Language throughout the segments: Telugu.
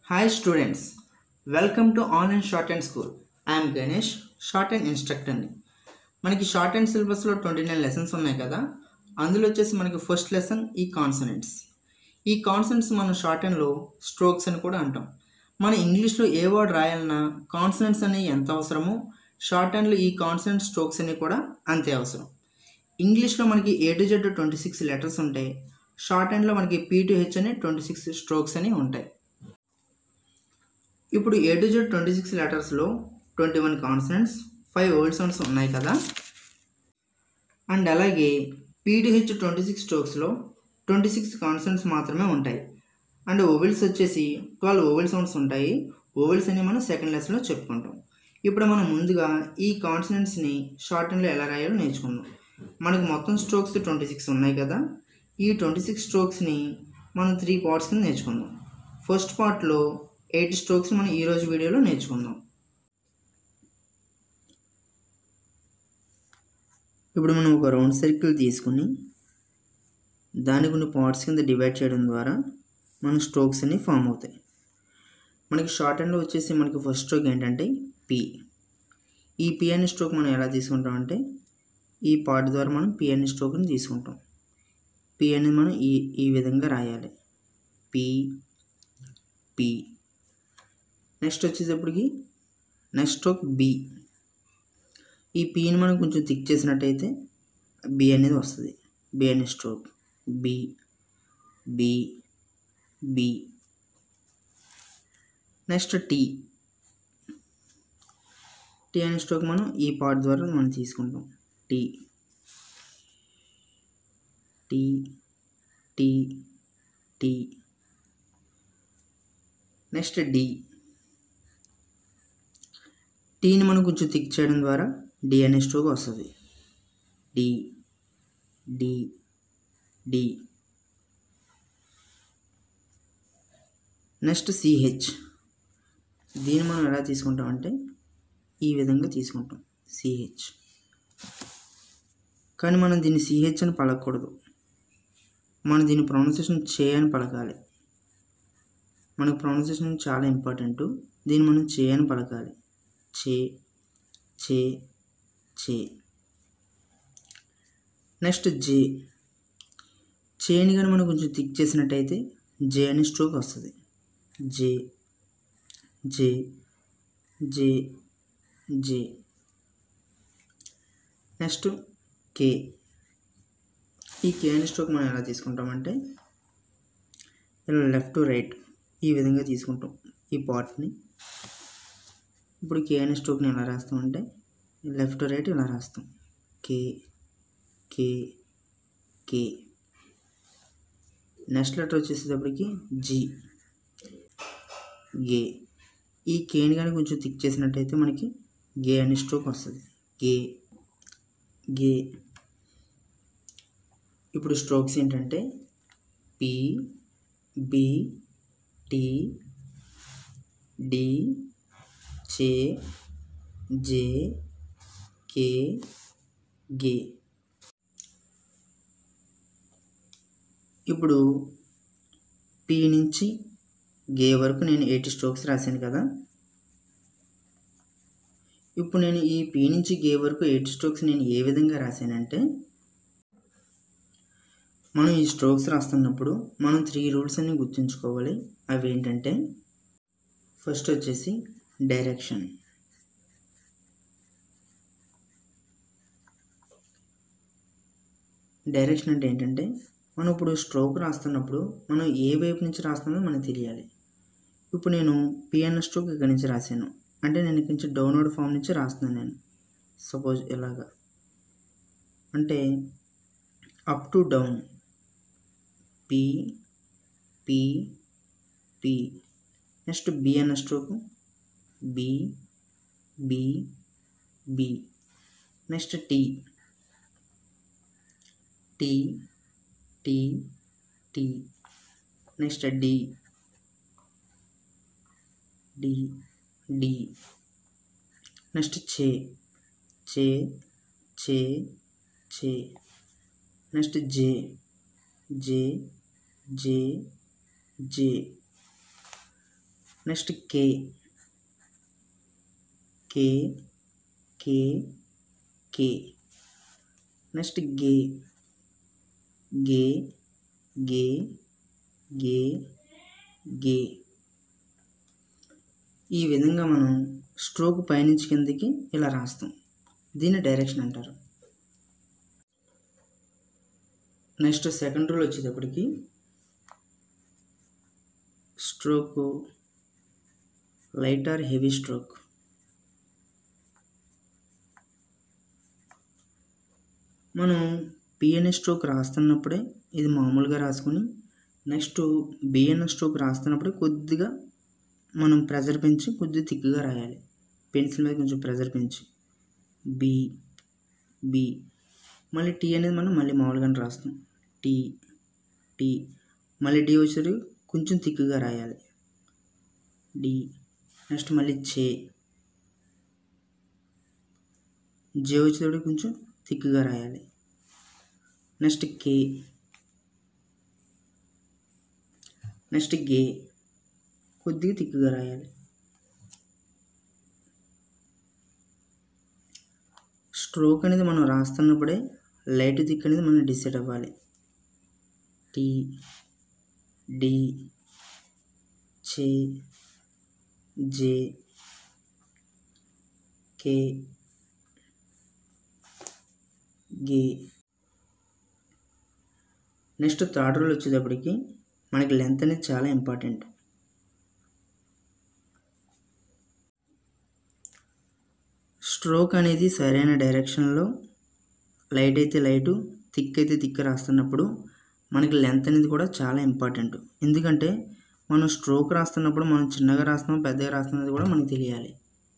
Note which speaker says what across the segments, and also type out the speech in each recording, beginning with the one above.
Speaker 1: Hi students, welcome to online shorthand school. I am Ganesh, shorthand instructor ని మనకి షార్ట్ అండ్ సిలబస్లో ట్వంటీ నైన్ లెసన్స్ ఉన్నాయి కదా అందులో వచ్చేసి మనకి ఫస్ట్ లెసన్ ఈ కాన్సనెంట్స్ ఈ కాన్సనెంట్స్ మనం షార్ట్ హ్యాండ్లో స్ట్రోక్స్ అని కూడా అంటాం మన ఇంగ్లీష్లో ఏ వర్డ్ రాయాలన్నా కాన్సనెంట్స్ అనేవి ఎంత అవసరమో షార్ట్ హ్యాండ్లో ఈ కాన్సనెంట్ స్ట్రోక్స్ అనేవి కూడా అంతే అవసరం ఇంగ్లీష్లో మనకి A to Z twenty six letters ఉంటాయి షార్ట్ హ్యాండ్లో మనకి పీ టు హెచ్ అని ట్వంటీ సిక్స్ స్ట్రోక్స్ అని ఉంటాయి ఇప్పుడు A to Z twenty six లెటర్స్లో twenty one consonants five vowel sounds ఉన్నాయి కదా అండ్ అలాగే పీడిహెచ్ ట్వంటీ సిక్స్ స్ట్రోక్స్లో ట్వంటీ సిక్స్ కాన్సనెంట్స్ మాత్రమే ఉంటాయి అండ్ ఓవెల్స్ వచ్చేసి ట్వెల్వ్ ఓవెల్ సౌండ్స్ ఉంటాయి ఓవెల్స్ అని మనం సెకండ్ లెసన్లో చెప్పుకుంటాం ఇప్పుడు మనం ముందుగా ఈ కాన్సనెంట్స్ని షార్ట్ హ్యాండ్లో ఎలా రాయాలో నేర్చుకుందాం మనకు మొత్తం స్ట్రోక్స్ ట్వంటీ సిక్స్ ఉన్నాయి కదా ఈ ట్వంటీ సిక్స్ స్ట్రోక్స్ని మనం త్రీ పార్ట్స్ కింద నేర్చుకుందాం ఫస్ట్ పార్ట్లో ఎయిట్ స్ట్రోక్స్ మనం ఈరోజు వీడియోలో నేర్చుకుందాం ఇప్పుడు మనం ఒక రౌండ్ సర్కిల్ తీసుకుని దాని కొన్ని పార్ట్స్ కింద డివైడ్ చేయడం ద్వారా మన స్ట్రోక్స్ అన్ని ఫామ్ అవుతాయి మనకి షార్ట్ హ్యాండ్లో వచ్చేసి మనకి ఫస్ట్ స్ట్రోక్ ఏంటంటే పి ఈ పి అనే స్ట్రోక్ మనం ఎలా తీసుకుంటాం అంటే ఈ పార్ట్ ద్వారా మనం పి అనే స్ట్రోక్ని తీసుకుంటాం పి అనేది మనం ఈ ఈ విధంగా రాయాలి పి పి నెక్స్ట్ వచ్చేటప్పటికి నెక్స్ట్ స్ట్రోక్ బి ఈ పీని మనం కొంచెం థిక్ చేసినట్టయితే బి అనేది వస్తుంది బి అనే stroke B B B next T T అనే స్ట్రోక్ మనం ఈ పార్ట్ ద్వారా మనం తీసుకుంటాం T T T T next D టీని మనం కొంచెం థిక్ చేయడం ద్వారా డి అనే స్ట్రోక్ వస్తుంది D D D next CH దీన్ని మనం ఎలా తీసుకుంటాం అంటే ఈ విధంగా తీసుకుంటాం సిహెచ్ కానీ మనం దీన్ని సిహెచ్ అని పలకూడదు మనం దీని ప్రొనౌన్సియేషన్ చే అని పలకాలి మనకు ప్రొనౌన్సియేషన్ చాలా ఇంపార్టెంట్ దీన్ని మనం చే అని పలకాలి చే చే చే నెక్స్ట్ జే చేని కానీ మనం కొంచెం థిక్ చేసినట్టయితే జే అనే స్ట్రోక్ వస్తుంది జే జే జే జే నెక్స్ట్ కే ఈ కే అనే స్ట్రోక్ మనం ఎలా తీసుకుంటామంటే ఇలా లెఫ్ట్ టు రైట్ ఈ విధంగా తీసుకుంటాం ఈ పార్ట్ని ఇప్పుడు కే అనే స్ట్రోక్ని ఎలా రాస్తామంటే లెఫ్ట్ టు రైట్ ఇలా రాస్తాం K K K next letter వచ్చేసేటప్పటికి జీ గే ఈ కేని కానీ కొంచెం థిక్ చేసినట్టయితే మనకి గే అనే స్ట్రోక్ వస్తుంది గే గే ఇప్పుడు స్ట్రోక్స్ ఏంటంటే P B T D chay J K గే ఇప్పుడు పి నుంచి గే వరకు నేను ఎయిట్ స్ట్రోక్స్ రాశాను కదా ఇప్పుడు నేను ఈ పి నుంచి గే వరకు ఎయిట్ స్ట్రోక్స్ నేను ఏ విధంగా రాశానంటే మనం ఈ స్ట్రోక్స్ రాస్తున్నప్పుడు మనం త్రీ రూల్స్ అన్ని గుర్తుంచుకోవాలి అవి ఏంటంటే ఫస్ట్ వచ్చేసి డైరెక్షన్ డైరెక్షన్ అంటే ఏంటంటే మనం ఇప్పుడు స్ట్రోక్ రాస్తున్నప్పుడు మనం ఏ వైపు నుంచి రాస్తున్నామో మనకు తెలియాలి ఇప్పుడు నేను పిఎన్ స్ట్రోక్ ఇక్కడి నుంచి రాశాను అంటే నేను ఇక్కడి నుంచి డౌన్లోడ్ ఫామ్ నుంచి రాస్తున్నాను నేను సపోజ్ ఇలాగా అంటే up to down P P P next B అన్న stroke B B B next T T T T next D D D next chay chay chay chay next J J J J next K K K K next gay gay gay gay gay ఈ విధంగా మనం స్ట్రోక్ పైనుంచి కిందకి ఇలా రాస్తాం దీన్ని డైరెక్షన్ అంటారు నెక్స్ట్ సెకండ్ రూల్ వచ్చేటప్పటికి stroke light or heavy stroke మనం పిఎన్ స్ట్రోక్ రాస్తున్నప్పుడే ఇది మామూలుగా రాసుకుని నెక్స్ట్ బిఎన్ స్ట్రోక్ రాస్తున్నప్పుడే కొద్దిగా మనం ప్రెజర్ పెంచి కొద్దిగా థిక్గా రాయాలి పెన్సిల్ మీద కొంచెం ప్రెజర్ పెంచి బి బి మళ్ళీ టీ అనేది మనం మళ్ళీ మామూలుగానే రాస్తాం టీ టీ మళ్ళీ డి వచ్చేసరికి కొంచెం థిక్గా రాయాలి డి నెక్స్ట్ మళ్ళీ జే జే వచ్చేటప్పుడు కొంచెం థిక్గా రాయాలి నెక్స్ట్ కే నెక్స్ట్ గే కొద్దిగా థిక్గా రాయాలి స్ట్రోక్ అనేది మనం రాస్తున్నప్పుడే లైట్ థిక్ అనేది మనం డిసైడ్ అవ్వాలి T D chay J K gay next third rule వచ్చేటప్పటికి మనకి లెంత్ అనేది చాలా ఇంపార్టెంట్ స్ట్రోక్ అనేది సరైన డైరెక్షన్లో లైట్ అయితే లైటు థిక్ అయితే థిక్ రాస్తున్నప్పుడు మనకి లెంత్ అనేది కూడా చాలా ఇంపార్టెంట్ ఎందుకంటే మనం స్ట్రోక్ రాస్తున్నప్పుడు మనం చిన్నగా రాస్తున్నాం పెద్దగా రాస్తున్నది కూడా మనకు తెలియాలి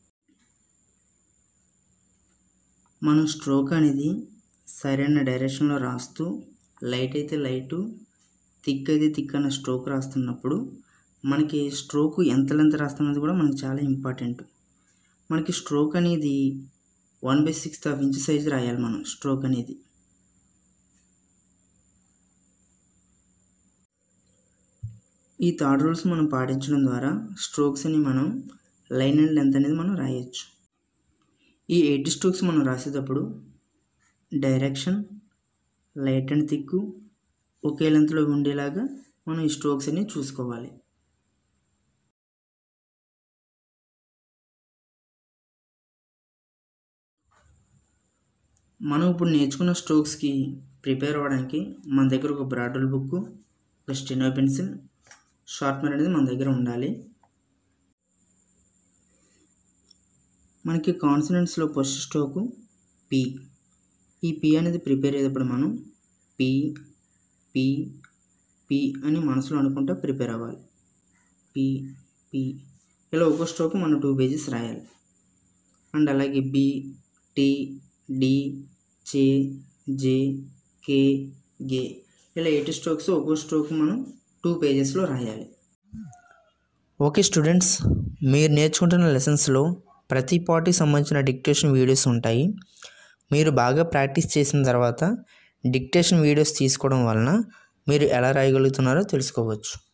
Speaker 1: మనం స్ట్రోక్ అనేది సరైన డైరెక్షన్లో రాస్తూ లైట్ అయితే లైటు థిక్ అయితే థిక్ అన్న స్ట్రోక్ రాస్తున్నప్పుడు మనకి స్ట్రోక్ ఎంత లెంత్ రాస్తున్నది కూడా మనకి చాలా ఇంపార్టెంట్ మనకి స్ట్రోక్ అనేది one by sixth half inch size రాయాలి మనం స్ట్రోక్ అనేది ఈ థర్డ్ రూల్స్ మనం పాటించడం ద్వారా స్ట్రోక్స్ని మనం లైన్ అండ్ లెంత్ అనేది మనం రాయొచ్చు ఈ ఎయిట్ స్ట్రోక్స్ మనం రాసేటప్పుడు డైరెక్షన్ లైట్ అండ్ థిక్ ఒకే లెంత్లో ఉండేలాగా మనం ఈ స్ట్రోక్స్ అన్ని చూసుకోవాలి మనం ఇప్పుడు నేర్చుకున్న స్ట్రోక్స్కి ప్రిపేర్ అవ్వడానికి మన దగ్గర ఒక బ్రాడల్ బుక్ ఒక స్టెనో పెన్సిల్ షార్ప్నర్ అనేది మన దగ్గర ఉండాలి మనకి కాన్సనెంట్స్లో ఫస్ట్ స్ట్రోకు పి ఈ పి అనేది ప్రిపేర్ అయ్యేటప్పుడు మనం పి పి పి అని మనసులో అనుకుంటా ప్రిపేర్ అవ్వాలి పి పి ఇలా ఒక్కో స్ట్రోక్ మనం టూ పేజెస్ రాయాలి అండ్ అలాగే B T D chay J K gay ఇలా ఎయిట్ స్ట్రోక్స్ ఒక్కో స్ట్రోక్ మనం టూ పేజెస్లో రాయాలి
Speaker 2: ఓకే స్టూడెంట్స్ మీరు నేర్చుకుంటున్న లెసన్స్లో ప్రతి పార్టీకి సంబంధించిన డిక్టేషన్ వీడియోస్ ఉంటాయి మీరు బాగా ప్రాక్టీస్ చేసిన తర్వాత డిక్టేషన్ వీడియోస్ తీసుకోవడం వలన మీరు ఎలా రాయగలుగుతున్నారో తెలుసుకోవచ్చు